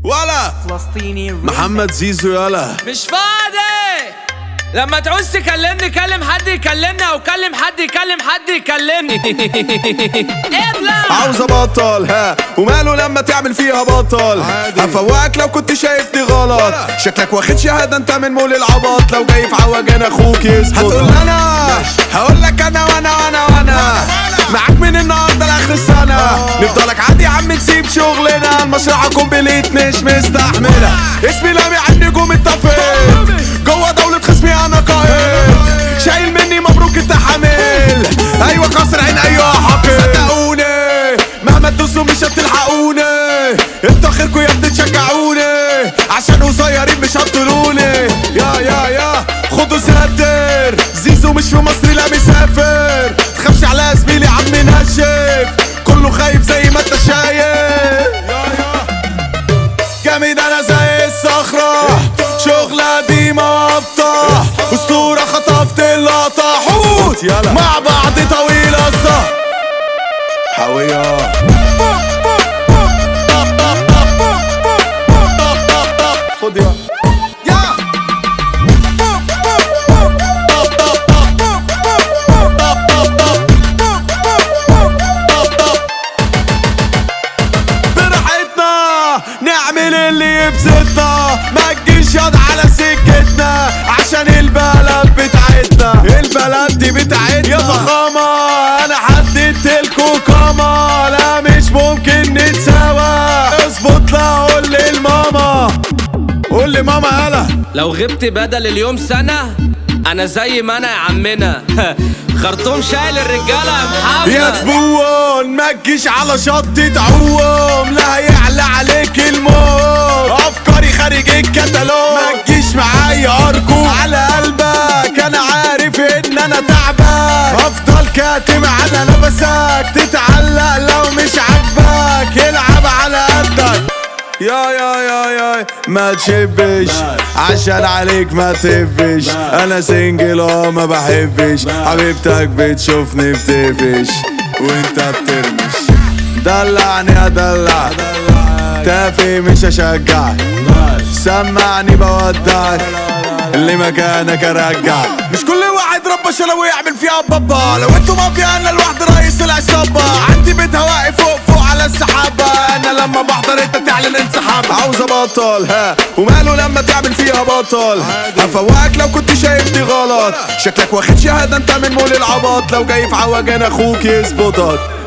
ولا فلسطيني محمد زيزو يلا مش فاضي لما تعوز تكلمني كلم حد يكلمني او كلم حد يكلم حد يكلمني ابلع عاوز ابطل ها وماله لما تعمل فيها بطل هفوقك لو كنت شايفني غلط شكلك واخد شهاده انت من مول العبط لو جاي في عوجان اخوك يظبط هتقول انا هقول لك انا وانا وانا وانا معاك من النهارده لاخر السنه نفضلك عادي يا عم نسيب شغلنا المشرحه كومبليت مش مستحمله اسمي لامي على النجوم الطفيل جوه دولة خصمي انا قائد شايل مني مبروك انت حامل ايوه كسر عين ايوه حاقد صدقوني مهما تدوسوا مش هتلحقوني انتوا خيركوا يا ابني تشجعوني عشان قصيرين مش هتطولوني يا يا يا خدوا ساتر زيزو مش في مصر لا مسافر تخافش على زميلي عم نشف كله خايف زي ما انت شايف يا يا جامد انا زي الصخرة شغلة دي مقطع اسطورة خطفت اللقطة حوت يلا مع بعض طويلة الصح حاوية خد يا يا براحتنا نعمل اللي يبسطنا ما تجيش ياض على سكتنا عشان البلد بتاعتنا البلد دي بتاعتنا يا فخامة انا حددت لكم قامة لا مش ممكن نتساوى اظبط لا قول للماما قول لي ماما يلا لو غبت بدل اليوم سنة انا زي ما انا يا عمنا خرطوم شايل الرجالة يا يا محمد زبون ما تجيش على شط تعوم لا هيعلى عليك الموت افكاري خارج الكتالوج ما تجيش معايا ارجو على قلبك انا عارف ان انا تعبان افضل كاتم على نفسك تتعلق لو مش عاجبك العب على قدك يا يا يا يا ما تشبش عشان عليك ما تفش انا سنجل اه ما بحبش حبيبتك بتشوفني بتقفش وانت بترمش دلعني ادلع تافه مش هشجعك سمعني بودعك اللي مكانك ارجع مش كل واحد ربى شلوي يعمل فيها بابا لو انتوا مافيا انا لوحدي رئيس العصابة عندي بيت هواقي فوق فوق على السحابة انا لما بحضر انت تعلن انسحاب عاوز ابطل ها وماله لما تعمل فيها بطل هفوقك لو كنت شايفني غلط شكلك واخد شهادة انت من مول العبط لو جاي في عوجان اخوك يظبطك